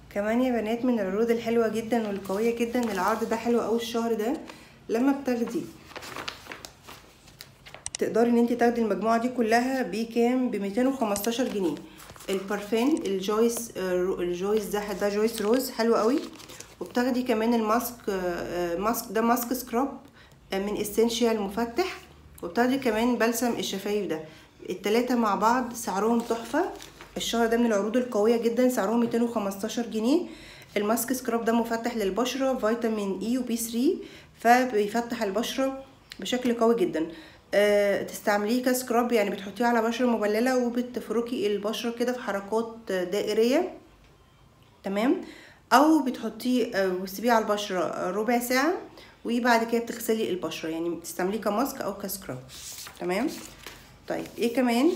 كمان يا بنات من العروض الحلوه جدا والقويه جدا العرض ده حلو قوي الشهر ده لما بتاخدي تقدري ان انت تاخدي المجموعه دي كلها بكام ب 215 جنيه البارفان الجويس آه، الجويس ده ده جويس روز حلو قوي وبتاخدي كمان الماسك آه، ماسك ده ماسك سكراب آه، من اسينشال مفتح وبتاخدي كمان بلسم الشفايف ده التلاتة مع بعض سعرهم تحفة الشهر ده من العروض القوية جدا سعرهم 215 جنيه الماسك سكراب ده مفتح للبشرة فيتامين اي وبي 3 فبيفتح البشرة بشكل قوي جدا أه تستعمليه كسكراب يعني بتحطيه على بشرة مبللة وبتفركي البشرة كده في حركات دائرية تمام او بتحطيه آه، وتسيبيه على البشرة آه، ربع ساعة وبعد كده بتغسلي البشرة يعني تستعمليه كماسك او كسكراب تمام طيب ايه كمان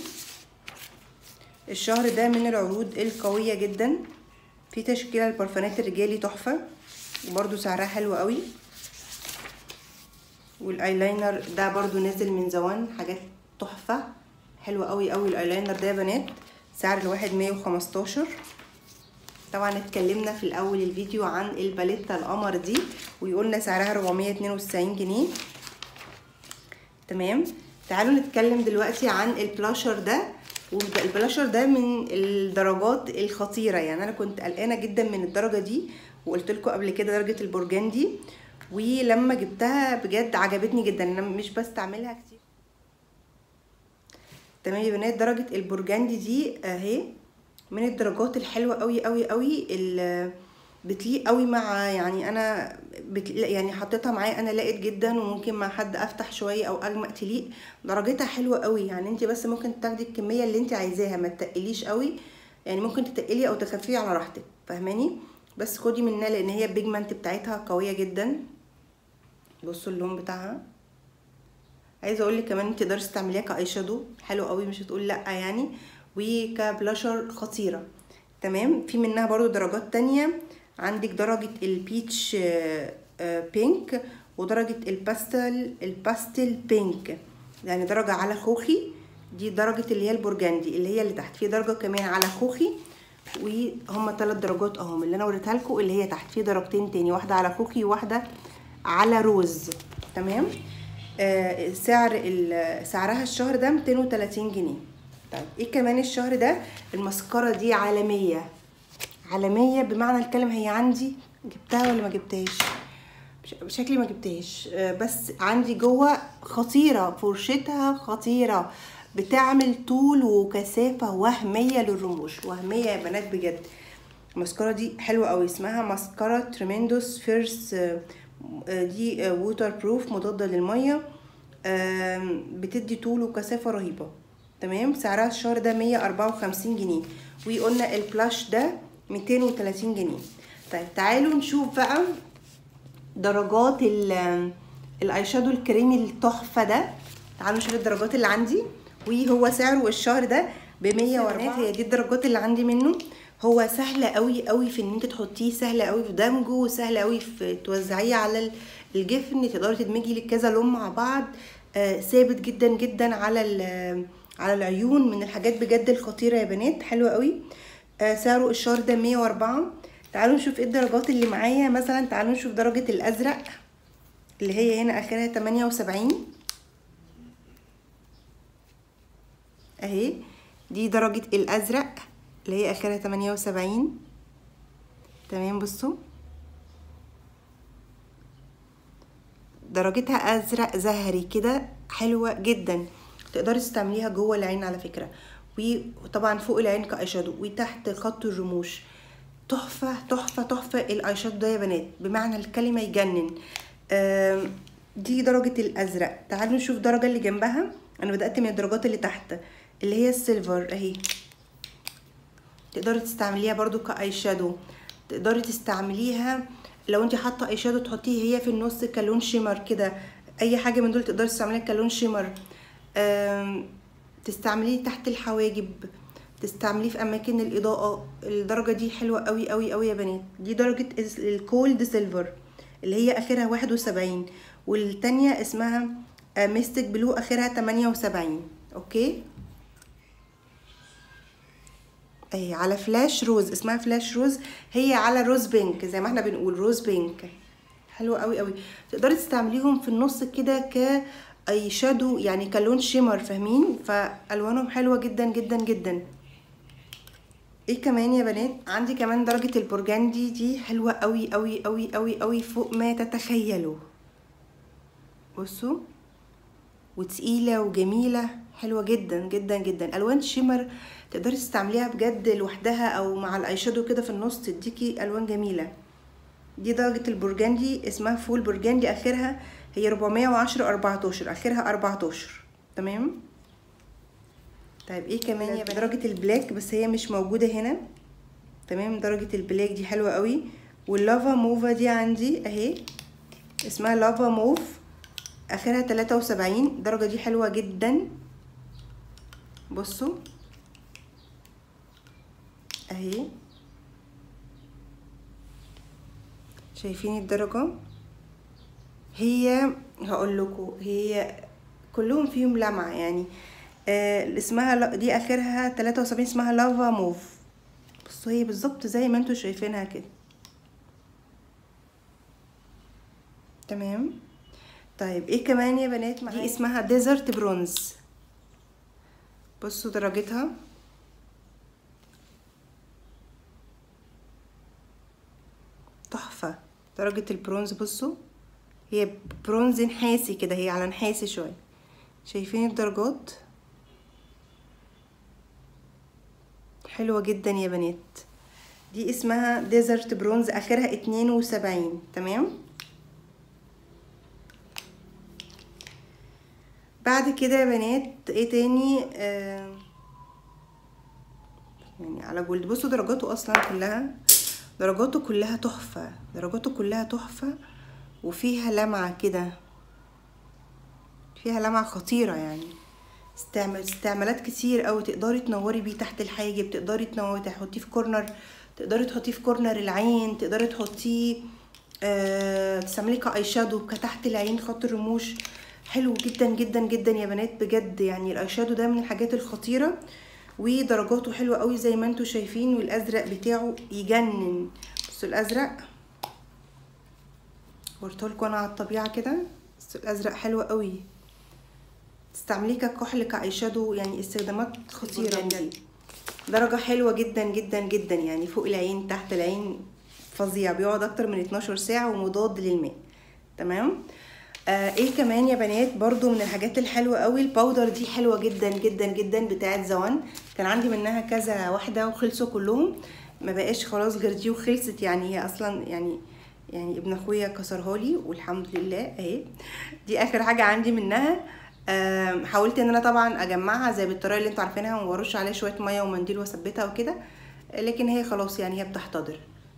الشهر ده من العروض القوية جدا في تشكيلة البرفانات الرجالي تحفة وبرده سعرها حلو قوي والايلاينر ده برضو نازل من زوان حاجات تحفة حلوة قوي قوي الايلاينر ده يا بنات سعر الواحد مية وخمستاشر طبعا اتكلمنا في الاول الفيديو عن الباليتا القمر دي ويقولنا سعرها 492 جنيه تمام تعالوا نتكلم دلوقتي عن البلاشر ده والبلاشر ده من الدرجات الخطيره يعني انا كنت قلقانه جدا من الدرجه دي وقلت لكم قبل كده درجه البرجندي ولما جبتها بجد عجبتني جدا انا مش بستعملها كتير تمام يا بنات درجه البرجندي دي اهي من الدرجات الحلوه قوي قوي قوي اللي بتليق قوي مع يعني انا بتليق يعني حطيتها معايا انا لقيت جدا وممكن مع حد افتح شويه او اجمق تليق درجتها حلوه قوي يعني انت بس ممكن تاخدي الكميه اللي انت عايزاها ما تقليش قوي يعني ممكن تتقلي او تخفيه على راحتك فاهماني بس خدي منها لان هي البيجمنت بتاعتها قويه جدا بصوا اللون بتاعها عايزه اقول لك كمان انت تقدري تستعمليها كاي شادو حلو قوي مش هتقول لا يعني وكبلاشر خطيره تمام في منها برضو درجات تانية عندك درجة البيتش آه، آه، بينك ودرجة الباستل الباستل بينك يعني درجة على خوخي دي درجة اللي هي البرجندي اللي هي اللي تحت في درجة كمان على خوخي وهم ثلاث درجات اهم اللي انا وريتها لكم اللي هي تحت في درجتين تاني واحدة على خوخي وواحدة على روز تمام آه سعر ال- سعرها الشهر ده 230 جنيه طيب ايه كمان الشهر ده المسكرة دي عالمية عالمية بمعنى الكلمة هي عندي جبتها ولا ما جبتهاش بش- شكلي ما جبتهاش آه، بس عندي جوه خطيرة فرشتها خطيرة بتعمل طول وكثافة وهمية للرموش وهمية يا بنات بجد المسكرة دي حلوة قوي اسمها مسكرة تريمندوس فيرس دي ووتر بروف مضادة للمية آم، بتدي طول وكثافة رهيبة تمام سعرها الشهر ده 154 جنيه وقلنا البلاش ده 230 جنيه طيب تعالوا نشوف بقى درجات ال- الاي شادو الكريمي التحفه ده تعالوا نشوف الدرجات اللي عندي وهو سعره الشهر ده ب 104 هي دي الدرجات اللي عندي منه هو سهل قوي قوي في ان انت تحطيه سهل قوي في دمجه وسهل قوي في توزعيه على ال- الجفن تقدري تدمجي لك كذا لون مع بعض آه ثابت جدا جدا على ال- على العيون من الحاجات بجد الخطيره يا بنات حلوه قوي آه سعره الشهر ده 104 تعالوا نشوف ايه الدرجات اللي معايا مثلا تعالوا نشوف درجة الازرق اللي هي هنا اخرها 78 اهي دي درجة الازرق اللي هي اخرها 78 تمام بصوا درجتها ازرق زهري كده حلوة جدا تقدري تستعمليها جوه العين على فكرة وطبعا فوق العين كاي شادو وتحت خط الرموش تحفة تحفة تحفة الاي شادو ده يا بنات بمعنى الكلمة يجنن آم، دي درجة الازرق تعالوا نشوف الدرجة اللي جنبها انا بدأت من الدرجات اللي تحت اللي هي السيلفر اهي تقدري تستعمليها برضو كاي شادو تقدري تستعمليها لو انت حاطه اي شادو تحطيه هي في النص كلون شيمر كده اي حاجه من دول تقدري تستعمليها كلون شيمر آم، تستعمليه تحت الحواجب تستعمليه في اماكن الاضاءه الدرجه دي حلوه قوي قوي قوي يا بنات دي درجه الس- الكولد سيلفر اللي هي اخرها واحد وسبعين والتانية اسمها آه، ميستيك بلو اخرها تمانية وسبعين اوكي اهي على فلاش روز اسمها فلاش روز هي على روز بينك زي ما احنا بنقول روز بينك حلوة قوي قوي تقدري تستعمليهم في النص كده ك اي شادو يعني كلون شيمر فاهمين فالوانهم حلوه جدا جدا جدا ايه كمان يا بنات عندي كمان درجه البرجندي دي حلوه قوي قوي قوي قوي قوي فوق ما تتخيلوا بصوا وتقيله وجميله حلوه جدا جدا جدا الوان شيمر تقدري تستعمليها بجد لوحدها او مع الاي شادو كده في النص تديكي الوان جميله دي درجه البرجندي اسمها فول برجندي اخرها هي 410 14 اخرها 14 تمام طيب ايه كمان يا درجة البلاك بس هي مش موجودة هنا تمام درجة البلاك دي حلوة قوي واللافا موفا دي عندي اهي اسمها لافا موف اخرها 73 الدرجة دي حلوة جدا بصوا اهي شايفين الدرجة هي هقول لكم هي كلهم فيهم لمعة يعني آه اسمها دي اخرها 73 اسمها لافا موف بصوا هي بالظبط زي ما انتوا شايفينها كده تمام طيب ايه كمان يا بنات معايا دي اسمها ديزرت برونز بصوا درجتها تحفة درجة البرونز بصوا هي برونز نحاسي كده هي على نحاسي شوية شايفين الدرجات حلوة جدا يا بنات دي اسمها ديزرت برونز اخرها اتنين وسبعين تمام بعد كده يا بنات ايه تاني آه يعني على جولد بصوا درجاته اصلا كلها درجاته كلها تحفة درجاته كلها تحفة وفيها لمعة كده فيها لمعة خطيرة يعني استعمل استعمالات كتير أوي تقدري تنوري بيه تحت الحاجب تقدري تنوري تحطيه في كورنر تقدري تحطيه في كورنر العين تقدري تحطيه آه تستعملي كاي شادو كتحت العين خط الرموش حلو جدا جدا جدا يا بنات بجد يعني الاي شادو ده من الحاجات الخطيره ودرجاته حلوه قوي زي ما انتم شايفين والازرق بتاعه يجنن بصوا الازرق وريتهولكوا انا على الطبيعه كده بصوا الازرق حلو قوي تستعمليه ككحل كاي شادو يعني استخدامات خطيره بجد درجه حلوه جدا جدا جدا يعني فوق العين تحت العين فظيع بيقعد اكتر من 12 ساعه ومضاد للماء تمام آه ايه كمان يا بنات برضو من الحاجات الحلوه قوي الباودر دي حلوه جدا جدا جدا بتاعه زوان كان عندي منها كذا واحده وخلصوا كلهم ما بقاش خلاص غير دي وخلصت يعني هي اصلا يعني يعني ابن اخويا كسرها لي والحمد لله اهي دي اخر حاجه عندي منها آه حاولت ان انا طبعا اجمعها زي بالطريقه اللي انتوا عارفينها وارش عليها شويه ميه ومنديل واثبتها وكده لكن هي خلاص يعني هي بتحتضر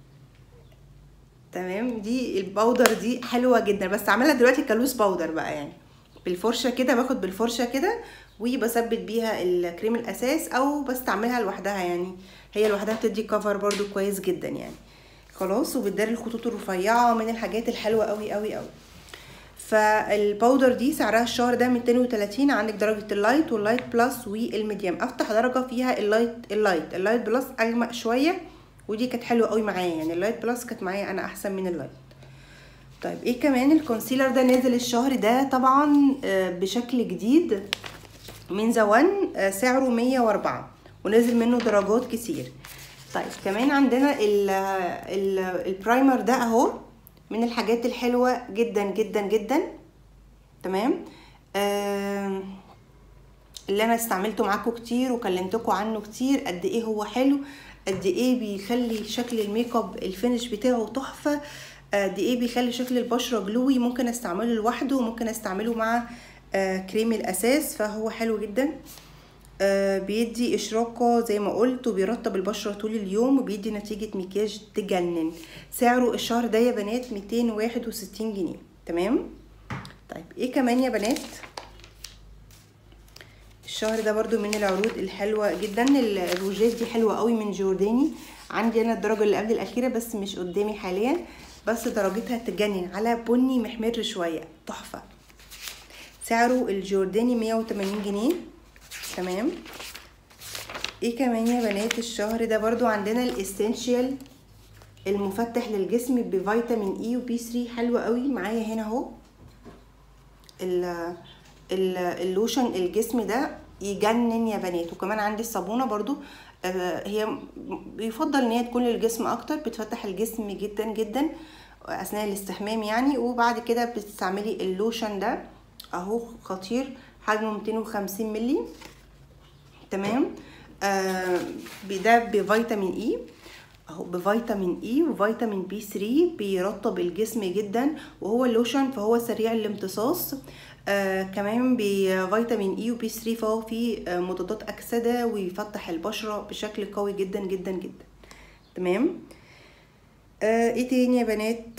تمام دي الباودر دي حلوه جدا بس اعملها دلوقتي كلوس باودر بقى يعني بالفرشه كده باخد بالفرشه كده وبثبت بيها الكريم الاساس او بستعملها لوحدها يعني هي لوحدها بتدي كفر برضو كويس جدا يعني خلاص وبتداري الخطوط الرفيعه من الحاجات الحلوه قوي قوي قوي فالباودر دي سعرها الشهر ده 230 عندك درجه اللايت واللايت بلس والميديم افتح درجه فيها اللايت اللايت اللايت بلس اغمق شويه ودي كانت حلوه قوي معايا يعني اللايت بلس كانت معايا انا احسن من اللايت طيب ايه كمان الكونسيلر ده نازل الشهر ده طبعا بشكل جديد من زوان سعره 104 ونازل منه درجات كتير طيب كمان عندنا ال ال البرايمر ده اهو من الحاجات الحلوه جدا جدا جدا تمام آه اللي انا استعملته معاكم كتير وكلمتكم عنه كتير قد ايه هو حلو قد ايه بيخلي شكل الميك اب الفينش بتاعه تحفه قد ايه بيخلي شكل البشره جلوي ممكن استعمله لوحده وممكن استعمله مع آه كريم الاساس فهو حلو جدا آه بيدي اشراقه زي ما قلت وبيرطب البشره طول اليوم وبيدي نتيجه مكياج تجنن سعره الشهر ده يا بنات 261 جنيه تمام طيب ايه كمان يا بنات الشهر ده برضو من العروض الحلوة جدا الروجات دي حلوة قوي من جورداني عندي انا الدرجة اللي قبل الاخيرة بس مش قدامي حاليا بس درجتها تجنن على بني محمر شوية تحفة سعره الجورداني 180 جنيه تمام ايه كمان يا بنات الشهر ده برضو عندنا الاسينشال المفتح للجسم بفيتامين اي وبي 3 حلو قوي معايا هنا اهو ال- ال- اللوشن الجسم ده يجنن يا بنات وكمان عندي الصابونه برضو آه، هي م- بيفضل ان هي تكون للجسم اكتر بتفتح الجسم جدا جدا اثناء الاستحمام يعني وبعد كده بتستعملي اللوشن ده اهو خطير حجمه 250 مللي تمام آه ده بفيتامين اي اهو بفيتامين اي وفيتامين بي 3 بيرطب الجسم جدا وهو اللوشن فهو سريع الامتصاص آه كمان بفيتامين اي وبي 3 فهو فيه آه مضادات اكسده ويفتح البشره بشكل قوي جدا جدا جدا تمام آه ايه تاني يا بنات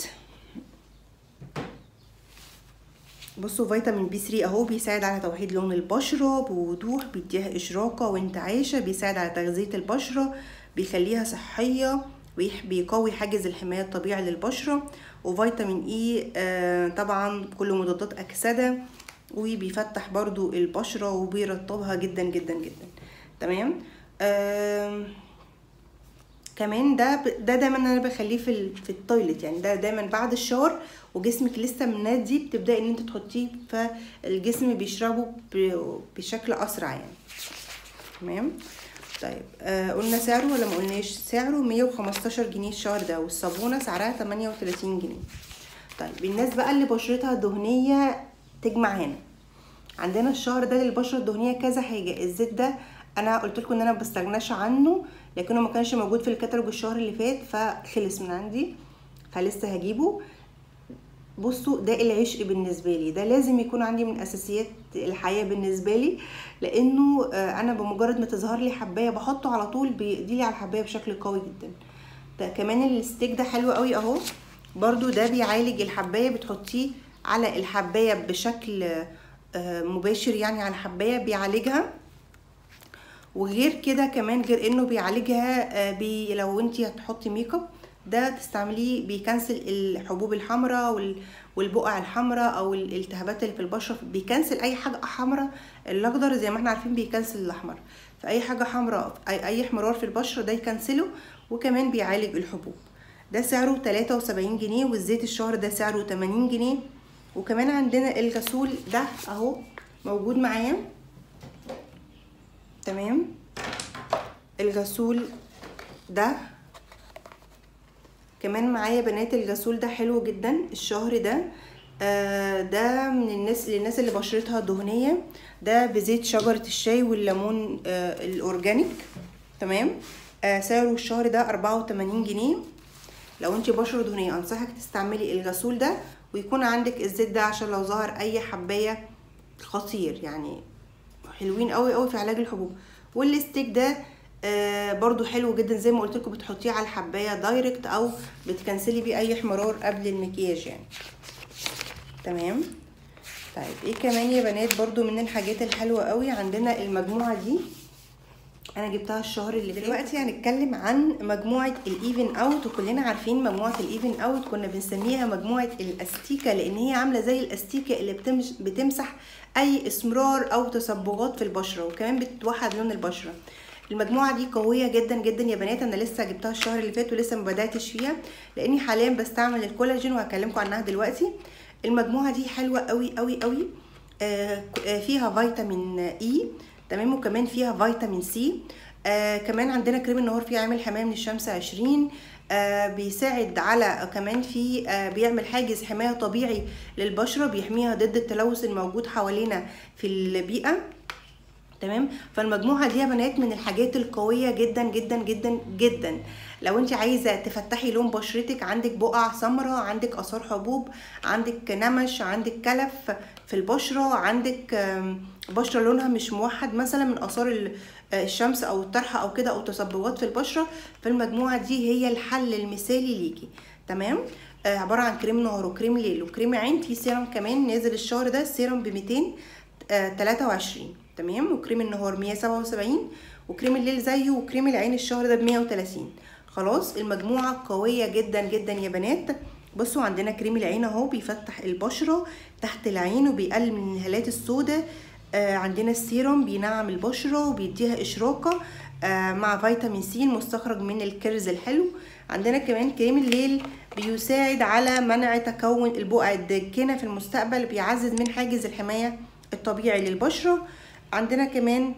بصوا فيتامين بي 3 اهو بيساعد على توحيد لون البشرة بوضوح بيديها إشراقة وانتعاشة بيساعد على تغذية البشرة بيخليها صحية ويح- بيقوي حاجز الحماية الطبيعي للبشرة وفيتامين اي آه طبعا كله مضادات أكسدة وبيفتح برضو البشرة وبيرطبها جدا جدا جدا تمام آه كمان ده ب- ده دايما انا بخليه في ال- في التويلت يعني ده دايما بعد الشاور وجسمك لسه منادي بتبداي ان انت تحطيه فالجسم بيشربه ب- بشكل اسرع يعني تمام طيب آه قلنا سعره ولا ما قلناش سعره 115 جنيه الشهر ده والصابونه سعرها 38 جنيه طيب الناس بقى اللي بشرتها دهنيه تجمع هنا عندنا الشهر ده للبشره الدهنيه كذا حاجه الزيت ده انا قلت لكم ان انا ما بستغناش عنه لكنه ما كانش موجود في الكتالوج الشهر اللي فات فخلص من عندي فلسه هجيبه بصوا ده العشق بالنسبه لي ده لازم يكون عندي من اساسيات الحياه بالنسبه لي لانه آه، انا بمجرد ما تظهر لي حبايه بحطه على طول بيقضي لي على الحبايه بشكل قوي جدا ده كمان الستيك ده حلو قوي اهو برضو ده بيعالج الحبايه بتحطيه على الحبايه بشكل آه، مباشر يعني على الحبايه بيعالجها وغير كده كمان غير انه بيعالجها آه، بي لو انت هتحطي ميك اب ده تستعمليه بيكنسل الحبوب الحمراء وال- والبقع الحمراء او الالتهابات اللي في البشره بيكنسل اي حاجه حمراء الاخضر زي ما احنا عارفين بيكنسل الاحمر فاي حاجه حمراء اي اي احمرار في البشره ده يكنسله وكمان بيعالج الحبوب ده سعره 73 جنيه والزيت الشهر ده سعره 80 جنيه وكمان عندنا الغسول ده اهو موجود معايا تمام الغسول ده كمان معايا بنات الغسول ده حلو جدا الشهر ده آه ده من الناس للناس اللي بشرتها دهنية ده بزيت شجرة الشاي والليمون آه الأورجانيك تمام آه سعره الشهر ده أربعة وتمانين جنيه لو انت بشرة دهنية أنصحك تستعملي الغسول ده ويكون عندك الزيت ده عشان لو ظهر أي حباية خطير يعني حلوين قوي قوي في علاج الحبوب والستيك ده آه برضو حلو جدا زي ما قلت لكم بتحطيه على الحبايه دايركت او بتكنسلي بيه اي احمرار قبل المكياج يعني تمام طيب ايه كمان يا بنات برضو من الحاجات الحلوه قوي عندنا المجموعه دي انا جبتها الشهر اللي فات دلوقتي هنتكلم عن مجموعه الايفن اوت وكلنا عارفين مجموعه الايفن اوت كنا بنسميها مجموعه الاستيكه لان هي عامله زي الاستيكه اللي بتمش بتمسح اي اسمرار او تصبغات في البشره وكمان بتوحد لون البشره المجموعه دي قويه جدا جدا يا بنات انا لسه جبتها الشهر اللي فات ولسه ما بداتش فيها لاني حاليا بستعمل الكولاجين وهكلمكم عنها دلوقتي المجموعه دي حلوه قوي قوي قوي آه آه، فيها فيتامين اي تمام وكمان فيها فيتامين سي آه كمان عندنا كريم النهار فيه عامل حمايه من الشمس 20 آه بيساعد على كمان في آه بيعمل حاجز حمايه طبيعي للبشره بيحميها ضد التلوث الموجود حوالينا في البيئه تمام فالمجموعه دي يا بنات من الحاجات القويه جدا جدا جدا جدا لو انت عايزه تفتحي لون بشرتك عندك بقع سمراء عندك اثار حبوب عندك نمش عندك كلف في البشره عندك آم، بشره لونها مش موحد مثلا من اثار ال- آه، الشمس او الطرحه او كده او تصبغات في البشره فالمجموعه دي هي الحل المثالي ليكي تمام آه، عباره عن كريم نهار وكريم ليل وكريم عين في سيرم كمان نازل الشهر ده السيرم ب 223 تمام وكريم النهار 177 وكريم الليل زيه وكريم العين الشهر ده ب 130 خلاص المجموعه قويه جدا جدا يا بنات بصوا عندنا كريم العين اهو بيفتح البشره تحت العين وبيقلل من الهالات السوداء آه عندنا السيروم بينعم البشره وبيديها اشراقه آه مع فيتامين سي المستخرج من الكرز الحلو عندنا كمان كريم الليل بيساعد على منع تكون البقع الداكنه في المستقبل بيعزز من حاجز الحمايه الطبيعي للبشره عندنا كمان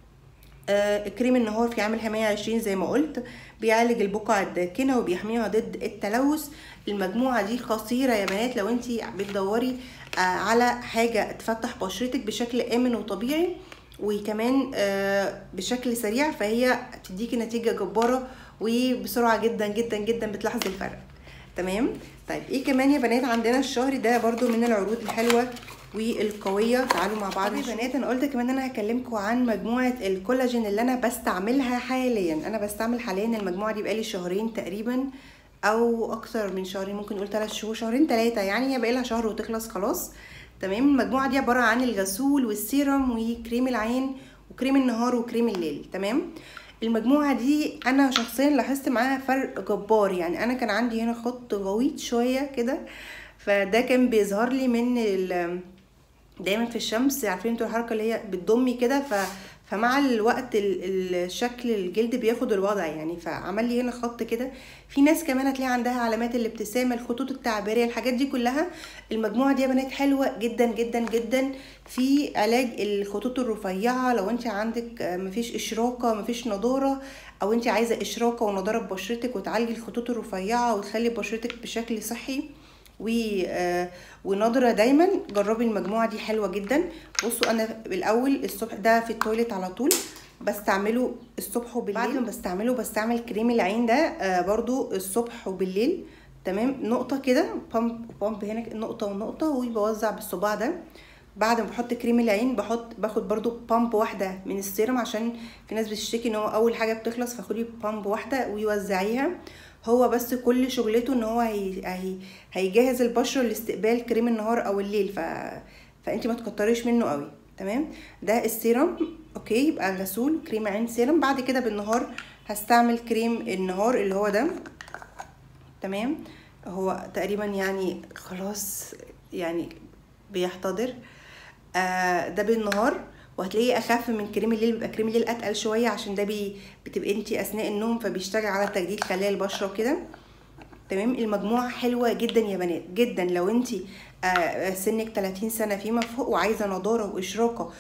آه كريم النهار في عامل حماية 20 زي ما قلت بيعالج البقع الداكنة وبيحميها ضد التلوث المجموعة دي خطيرة يا بنات لو انت بتدوري آه على حاجة تفتح بشرتك بشكل آمن وطبيعي وكمان آه بشكل سريع فهي تديكي نتيجة جبارة وبسرعة جدا جدا جدا بتلاحظي الفرق تمام طيب ايه كمان يا بنات عندنا الشهر ده برضو من العروض الحلوة والقويه تعالوا مع بعض يا بنات انا قلت كمان انا هكلمكم عن مجموعه الكولاجين اللي انا بستعملها حاليا انا بستعمل حاليا المجموعه دي بقالي شهرين تقريبا او اكتر من شهرين ممكن نقول 3 شهور شهرين ثلاثه يعني هي بقالها شهر وتخلص خلاص تمام المجموعه دي عباره عن الغسول والسيرم وكريم العين وكريم النهار وكريم الليل تمام المجموعة دي أنا شخصيا لاحظت معاها فرق جبار يعني أنا كان عندي هنا خط غويط شوية كده فده كان بيظهر لي من دايما في الشمس عارفين انتوا الحركه اللي هي بتضمي كده ف فمع الوقت الشكل الجلد بياخد الوضع يعني فعمل لي هنا خط كده في ناس كمان هتلاقي عندها علامات الابتسامه الخطوط التعبيريه الحاجات دي كلها المجموعه دي يا بنات حلوه جدا جدا جدا في علاج الخطوط الرفيعه لو انت عندك مفيش اشراقه مفيش نضاره او انت عايزه اشراقه ونضاره ببشرتك وتعالجي الخطوط الرفيعه وتخلي بشرتك بشكل صحي و ونضره دايما جربي المجموعه دي حلوه جدا بصوا انا الاول الصبح ده في التويليت على طول بستعمله الصبح وبالليل بعد ما بستعمله بستعمل كريم العين ده آه برضو الصبح وبالليل تمام نقطه كده بامب بامب هنا نقطه ونقطه وبوزع بالصباع ده بعد ما بحط كريم العين بحط باخد برضو بامب واحده من السيرم عشان في ناس بتشتكي ان هو اول حاجه بتخلص فخدي بامب واحده ويوزعيها هو بس كل شغلته ان هو هي... هي... هيجهز البشره لاستقبال كريم النهار او الليل ف... فانت ما تكتريش منه قوي تمام ده السيرم اوكي يبقى غسول كريم عين سيرم بعد كده بالنهار هستعمل كريم النهار اللي هو ده تمام هو تقريبا يعني خلاص يعني بيحتضر آه ده بالنهار وهتلاقيه اخف من كريم الليل بيبقى كريم الليل اتقل شويه عشان ده بي بتبقي انت اثناء النوم فبيشتغل على تجديد خلايا البشره وكده تمام المجموعه حلوه جدا يا بنات جدا لو انت آه سنك 30 سنه فيما فوق وعايزه نضاره واشراقه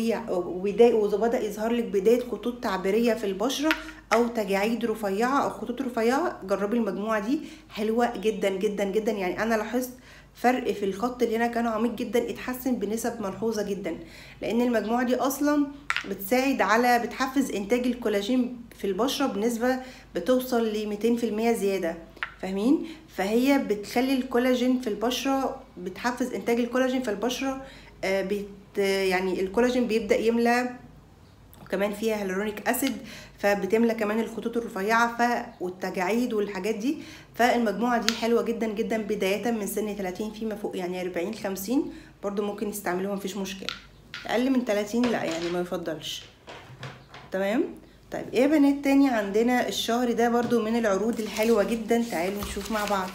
وبدا يظهر لك بدايه خطوط تعبيريه في البشره او تجاعيد رفيعه او خطوط رفيعه جربي المجموعه دي حلوه جدا جدا جدا يعني انا لاحظت فرق في الخط اللي هنا كان عميق جدا اتحسن بنسب ملحوظه جدا لان المجموعه دي اصلا بتساعد على بتحفز انتاج الكولاجين في البشره بنسبه بتوصل ل 200% زياده فاهمين فهي بتخلي الكولاجين في البشره بتحفز انتاج الكولاجين في البشره آه بت يعني الكولاجين بيبدا يملى وكمان فيها هيالورونيك اسيد فبتملى كمان الخطوط الرفيعه ف والتجاعيد والحاجات دي فالمجموعه دي حلوه جدا جدا بدايه من سن 30 فيما فوق يعني 40 50 برضو ممكن يستعملوها مفيش مشكله اقل من 30 لا يعني ما يفضلش تمام طيب ايه بنات تاني عندنا الشهر ده برضو من العروض الحلوه جدا تعالوا نشوف مع بعض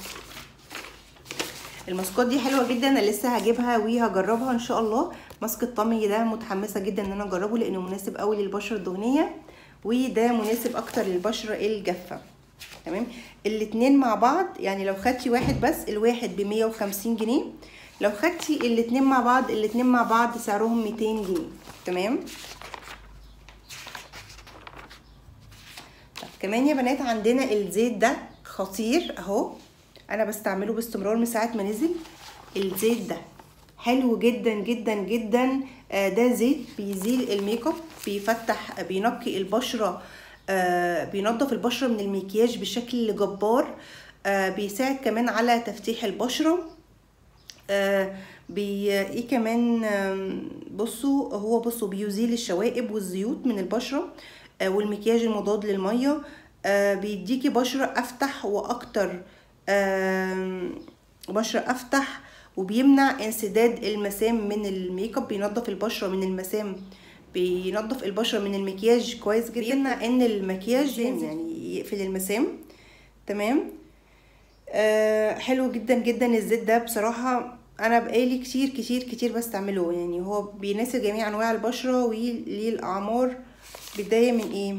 الماسكات دي حلوه جدا انا لسه هجيبها وهجربها ان شاء الله ماسك الطمي ده متحمسه جدا ان انا اجربه لانه مناسب قوي للبشره الدهنيه وده مناسب اكتر للبشره الجافه تمام الاتنين مع بعض يعني لو خدتي واحد بس الواحد ب 150 جنيه لو خدتي الاتنين مع بعض الاتنين مع بعض سعرهم 200 جنيه تمام طب كمان يا بنات عندنا الزيت ده خطير اهو انا بستعمله باستمرار من ساعه ما نزل الزيت ده حلو جدا جدا جدا آه ده زيت بيزيل الميك اب بيفتح بينقي البشره آه بينظف البشره من المكياج بشكل جبار آه بيساعد كمان على تفتيح البشره آه بي ايه كمان بصوا هو بصوا بيزيل الشوائب والزيوت من البشره آه والمكياج المضاد للميه آه بيديكي بشره افتح واكتر آه بشره افتح وبيمنع انسداد المسام من الميك اب بينظف البشره من المسام بينظف البشره من المكياج كويس جدا بيمنع ان المكياج يعني يقفل المسام تمام آه حلو جدا جدا الزيت ده بصراحه انا بقالي كتير كتير كتير بستعمله يعني هو بيناسب جميع انواع البشره وللاعمار بدايه من ايه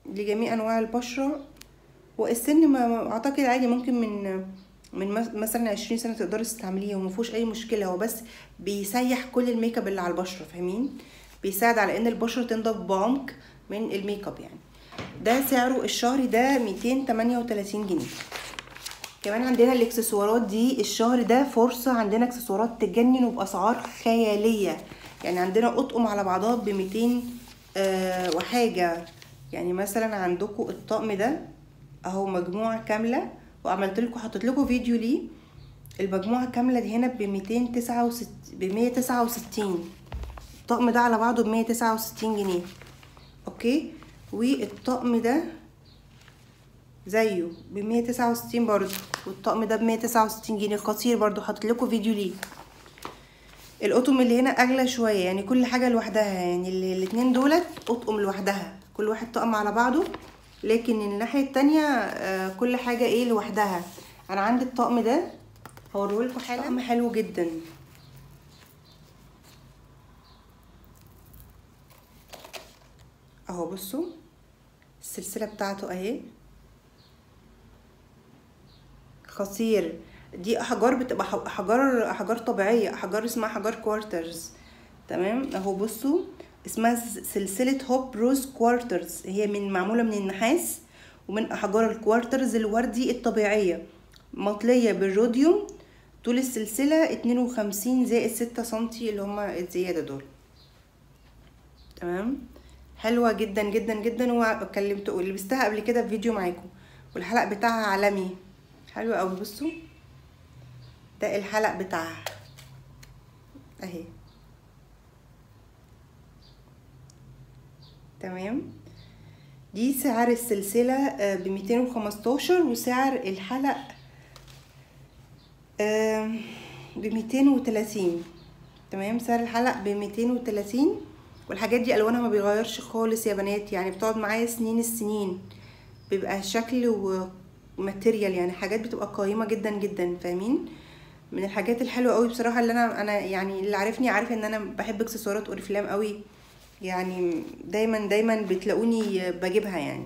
لجميع انواع البشره والسن ما ما- اعتقد عادي ممكن من من مس- مثلا عشرين سنه تقدري تستعمليه وما فيهوش اي مشكله هو بس بيسيح كل الميك اب اللي على البشره فاهمين بيساعد على ان البشره تنضف بعمق من الميك اب يعني ده سعره الشهري ده 238 جنيه كمان عندنا الاكسسوارات دي الشهر ده فرصة عندنا اكسسوارات تجنن وبأسعار خيالية يعني عندنا اطقم على بعضها ب 200 آه وحاجة يعني مثلا عندكم الطقم ده اهو مجموعة كاملة وعملت لكم حطيت لكم فيديو ليه المجموعة كاملة دي هنا ب 269 ب 169 الطقم ده على بعضه ب 169 جنيه اوكي والطقم ده زيه ب 169 برضو والطقم ده ب 169 جنيه القصير برضو حاطط لكم فيديو ليه القطم اللي هنا اغلى شويه يعني كل حاجه لوحدها يعني ال- الاتنين دولت قطقم لوحدها كل واحد طقم على بعضه لكن الناحيه التانية آه، كل حاجه ايه لوحدها انا عندي الطقم ده هوريهولكوا حالا طقم حلو جدا اهو بصوا السلسله بتاعته اهي خطير دي احجار بتبقى ح- احجار احجار طبيعيه احجار اسمها احجار كوارترز تمام اهو بصوا اسمها س- سلسله هوب روز كوارترز هي من معموله من النحاس ومن احجار الكوارترز الوردي الطبيعيه مطليه بالروديوم طول السلسله 52 زائد 6 سنتي اللي هما الزياده دول تمام حلوه جدا جدا جدا وكلمت لبستها قبل كده في فيديو معاكم والحلق بتاعها عالمي حلو قوي بصوا ده الحلق بتاعها اهي تمام دي سعر السلسلة ب 215 وسعر الحلق ب 230 تمام سعر الحلق ب 230 والحاجات دي الوانها ما بيغيرش خالص يا بنات يعني بتقعد معايا سنين السنين بيبقى شكل وماتيريال يعني حاجات بتبقى قيمه جدا جدا فاهمين من الحاجات الحلوه قوي بصراحه اللي انا انا يعني اللي عارفني عارف ان انا بحب اكسسوارات اوريفلام قوي يعني دايما دايما بتلاقوني بجيبها يعني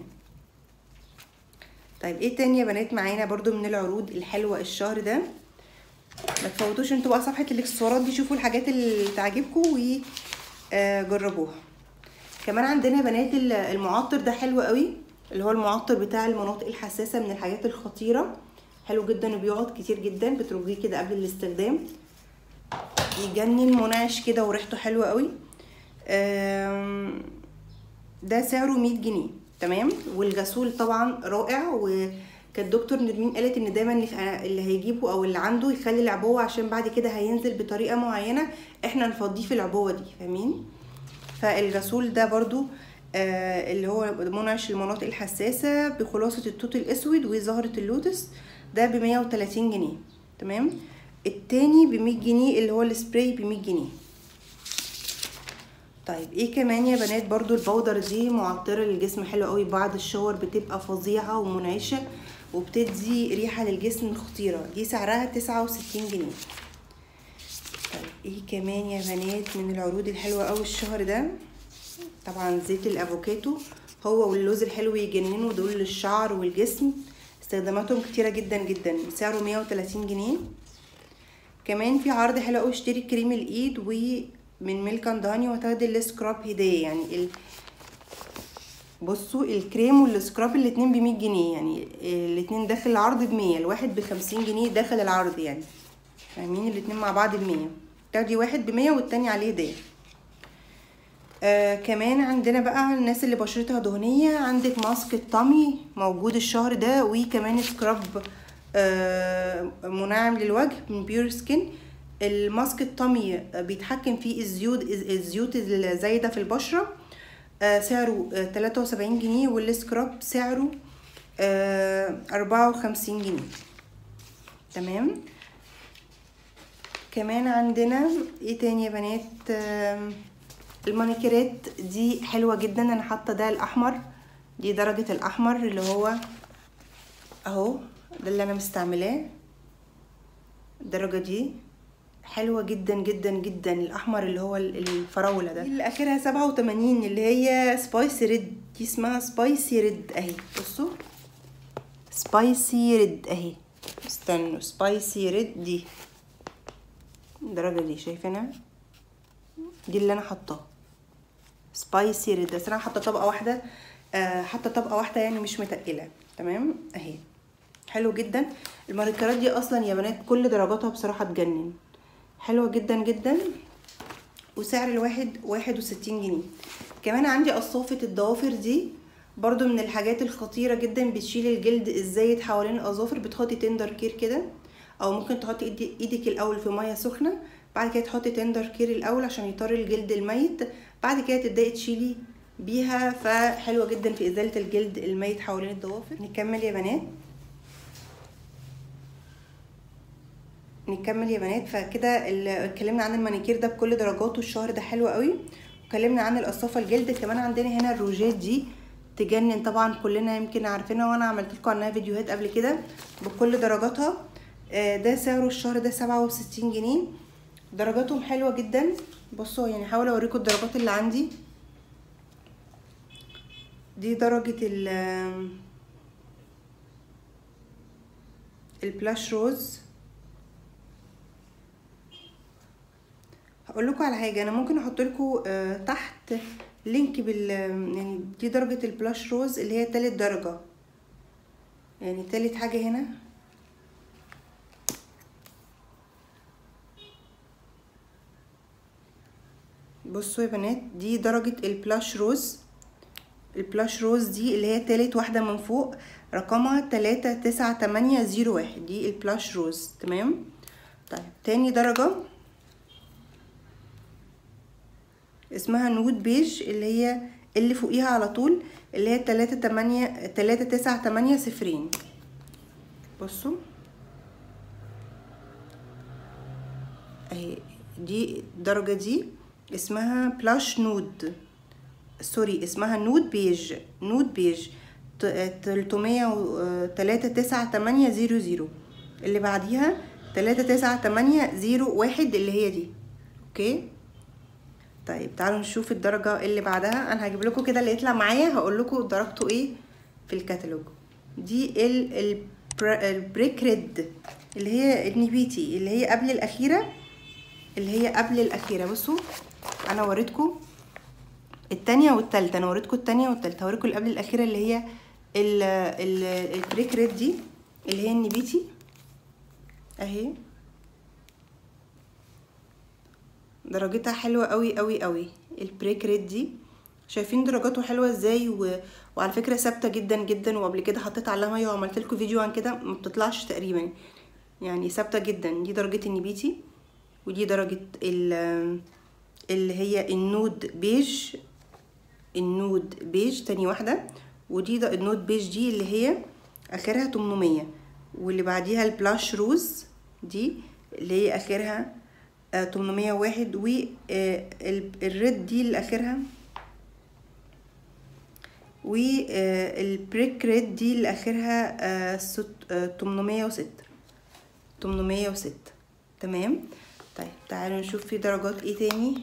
طيب ايه تاني يا بنات معانا برضو من العروض الحلوه الشهر ده ما تفوتوش انتوا بقى صفحه الاكسسوارات دي شوفوا الحاجات اللي تعجبكم وجربوها كمان عندنا يا بنات ال- المعطر ده حلو قوي اللي هو المعطر بتاع المناطق الحساسه من الحاجات الخطيره حلو جدا وبيقعد كتير جدا بترجيه كده قبل الاستخدام يجنن منعش كده وريحته حلوه قوي آم، ده سعره 100 جنيه تمام والغسول طبعا رائع وكانت دكتور نرمين قالت ان دايما اللي هيجيبه او اللي عنده يخلي العبوه عشان بعد كده هينزل بطريقه معينه احنا نفضيه في العبوه دي فاهمين فالغسول ده برضو آه اللي هو منعش المناطق الحساسه بخلاصه التوت الاسود وزهره اللوتس ده ب 130 جنيه تمام التاني ب 100 جنيه اللي هو السبراي ب 100 جنيه طيب ايه كمان يا بنات برضو البودر دي معطرة للجسم حلو قوي بعد الشاور بتبقى فظيعة ومنعشة وبتدي ريحة للجسم خطيرة دي سعرها تسعة وستين جنيه طيب ايه كمان يا بنات من العروض الحلوة قوي الشهر ده طبعا زيت الافوكاتو هو واللوز الحلو يجننوا دول للشعر والجسم استخداماتهم كتيرة جدا جدا سعره مية وتلاتين جنيه كمان في عرض حلو قوي اشتري كريم الايد ومن ميلك اند هاني وهتاخدي السكراب هديه يعني ال... بصوا الكريم والسكراب الاتنين بمية جنيه يعني الاتنين داخل العرض بمية الواحد بخمسين جنيه داخل العرض يعني فاهمين الاتنين مع بعض بمية تاخدي واحد بمية والتاني عليه هديه آه كمان عندنا بقى الناس اللي بشرتها دهنية عندك ماسك الطمي موجود الشهر ده وكمان سكراب آه منعم للوجه من بيور سكين الماسك الطمي بيتحكم فيه الزيوت الزيوت الزايدة في البشرة آه سعره تلاتة وسبعين جنيه والسكراب سعره أربعة وخمسين جنيه تمام كمان عندنا ايه تاني يا بنات آه المانيكيرات دي حلوة جدا انا حاطة ده الاحمر دي درجة الاحمر اللي هو اهو ده اللي انا مستعملاه الدرجة دي حلوة جدا جدا جدا الأحمر اللي هو ال- الفراولة ده اللي آخرها سبعة وتمانين اللي هي سبايسي ريد دي اسمها سبايسي ريد أهي بصوا سبايسي ريد أهي استنوا سبايسي ريد دي الدرجة دي شايفينها دي اللي أنا حطاها سبايسي ريد بس أنا حاطة طبقة واحدة آه، حاطة طبقة واحدة يعني مش متقلة تمام أهي حلو جدا الماركرات دي اصلا يا بنات كل درجاتها بصراحة تجنن حلوة جدا جدا وسعر الواحد واحد وستين جنيه كمان عندي قصافة الضوافر دي برضو من الحاجات الخطيرة جدا بتشيل الجلد الزايد حوالين الأظافر بتحطي تندر كير كده أو ممكن تحطي إيدي- ايدك الأول في مية سخنة بعد كده تحطي تندر كير الأول عشان يطري الجلد الميت بعد كده تبدأي تشيلي بيها فحلوة جدا في إزالة الجلد الميت حوالين الضوافر نكمل يا بنات نكمل يا بنات فكده ال- اتكلمنا عن المانيكير ده بكل درجاته الشهر ده حلو قوي واتكلمنا عن القصافه الجلد كمان عندنا هنا الروجات دي تجنن طبعا كلنا يمكن عارفينها وانا عملت لكم عنها فيديوهات قبل كده بكل درجاتها آه، ده سعره الشهر ده سبعة وستين جنيه درجاتهم حلوه جدا بصوا يعني هحاول اوريكم الدرجات اللي عندي دي درجه ال البلاش روز هقول لكم على حاجه انا ممكن احط لكم تحت لينك بال يعني دي درجه البلاش روز اللي هي تالت درجه يعني تالت حاجه هنا بصوا يا بنات دي درجه البلاش روز البلاش روز دي اللي هي تالت واحده من فوق رقمها تلاتة تسعة تمانية زيرو واحد دي البلاش روز تمام طيب تاني درجه اسمها نود بيج اللي هي اللي فوقيها على طول اللي هي تلاتة تمانية تلاتة تسعة تمانية صفرين بصوا اهي دي الدرجة دي اسمها بلاش نود سوري اسمها نود بيج نود بيج تلتمية تلاتة تسعة تمانية زيرو زيرو اللي بعديها تلاتة تسعة تمانية زيرو واحد اللي هي دي اوكي طيب تعالوا نشوف الدرجة اللي بعدها انا هجيب لكم كده اللي يطلع معايا هقول لكم درجته ايه في الكتالوج دي ال البريك ريد اللي هي النبيتي اللي هي قبل الاخيرة اللي هي قبل الاخيرة بصوا انا وريتكم التانية والتالتة انا وريتكم التانية والتالتة هوريكم اللي قبل الاخيرة اللي هي ال ال البريك ريد دي اللي هي النبيتي اهي درجتها حلوة قوي قوي قوي البريك ريد دي شايفين درجاته حلوة ازاي و... وعلى فكرة ثابتة جدا جدا وقبل كده حطيت عليها مية وعملت لكم فيديو عن كده ما بتطلعش تقريبا يعني ثابتة جدا دي درجة النبيتي ودي درجة ال... اللي هي النود بيج النود بيج تاني واحدة ودي ده النود بيج دي اللي هي اخرها 800 واللي بعديها البلاش روز دي اللي هي اخرها تمنمية واحد والريد دي اللي اخرها والبريك ريد دي اللي اخرها تمنمية وستة تمنمية وستة تمام طيب تعالوا نشوف في درجات ايه تاني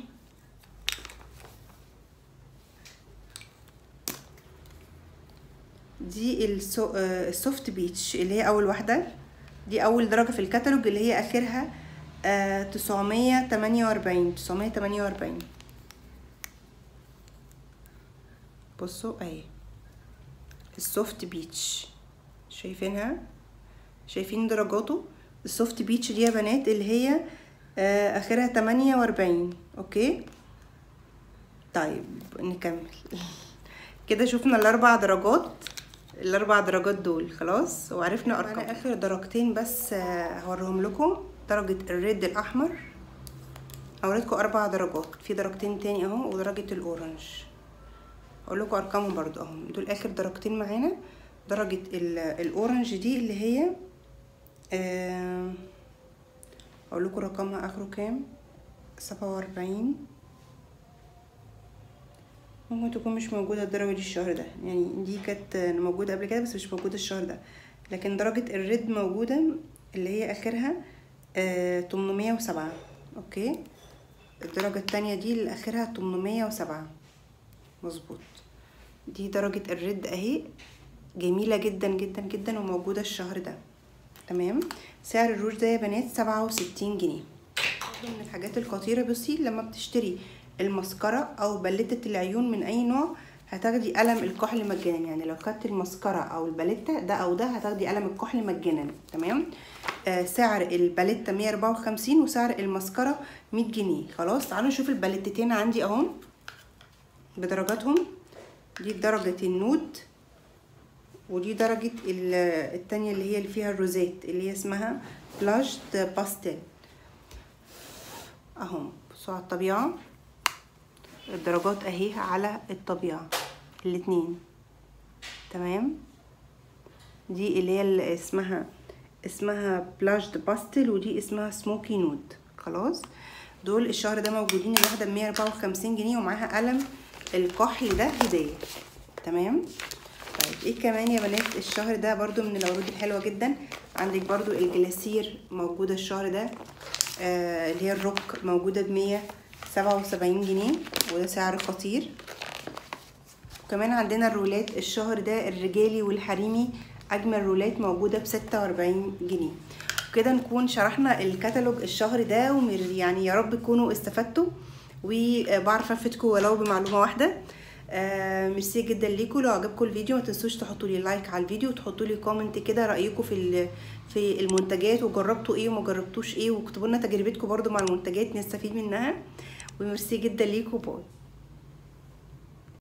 دي السو... السوفت بيتش اللي هي اول واحده دي اول درجه في الكتالوج اللي هي اخرها تسعمية تمانية وأربعين تسعمية تمانية وأربعين بصوا اهي السوفت بيتش شايفينها شايفين درجاته السوفت بيتش دي يا بنات اللي هي آه اخرها تمانية وأربعين اوكي طيب نكمل كده شفنا الاربع درجات الاربع درجات دول خلاص وعرفنا ارقام انا اخر درجتين بس هوريهم لكم درجة الريد الأحمر أوريتكم أربع درجات في درجتين تاني أهو ودرجة الأورنج أقول لكم أرقامهم برضو أهو دول آخر درجتين معانا درجة الأورنج دي اللي هي أقول لكم رقمها آخره كام سبعة وأربعين ممكن تكون مش موجودة الدرجة دي الشهر ده يعني دي كانت موجودة قبل كده بس مش موجودة الشهر ده لكن درجة الريد موجودة اللي هي آخرها تمنمية وسبعة اوكي الدرجة التانية دي اللي اخرها 807 مظبوط دي درجة الريد اهي جميلة جدا جدا جدا وموجودة الشهر ده تمام سعر الروج ده يا بنات سبعة وستين جنيه برضه من الحاجات الخطيرة بصي لما بتشتري المسكرة او بلتة العيون من اي نوع هتاخدي قلم الكحل مجانا يعني لو خدتي المسكرة او الباليتا ده او ده هتاخدي قلم الكحل مجانا تمام آه سعر الباليتا 154 وسعر المسكرة 100 جنيه خلاص تعالوا نشوف الباليتتين عندي اهو بدرجاتهم دي درجة النود ودي درجة التانية اللي هي اللي فيها الروزات اللي هي اسمها بلاجد باستيل اهو بصوا على الطبيعة الدرجات اهي على الطبيعة الاتنين تمام دي اللي هي اللي اسمها اسمها بلاجد باستل ودي اسمها سموكي نود خلاص دول الشهر ده موجودين الواحدة بمية أربعة وخمسين جنيه ومعاها قلم الكحل ده هدية تمام طيب ايه كمان يا بنات الشهر ده برضو من العروض الحلوة جدا عندك برضو الجلاسير موجودة الشهر ده آه اللي هي الروك موجودة بمية سبعة وسبعين جنيه وده سعر خطير وكمان عندنا الرولات الشهر ده الرجالي والحريمي اجمل رولات موجوده بستة واربعين جنيه وكده نكون شرحنا الكتالوج الشهر ده يعني يا رب تكونوا استفدتوا وبعرف افيدكم ولو بمعلومه واحده آه ميرسي جدا ليكم لو عجبكم الفيديو ما تنسوش تحطوا لي لايك على الفيديو وتحطوا لي كومنت كده رايكم في في المنتجات وجربتوا ايه وما جربتوش ايه واكتبوا لنا تجربتكم برده مع المنتجات نستفيد منها وميرسي جدا ليكم باي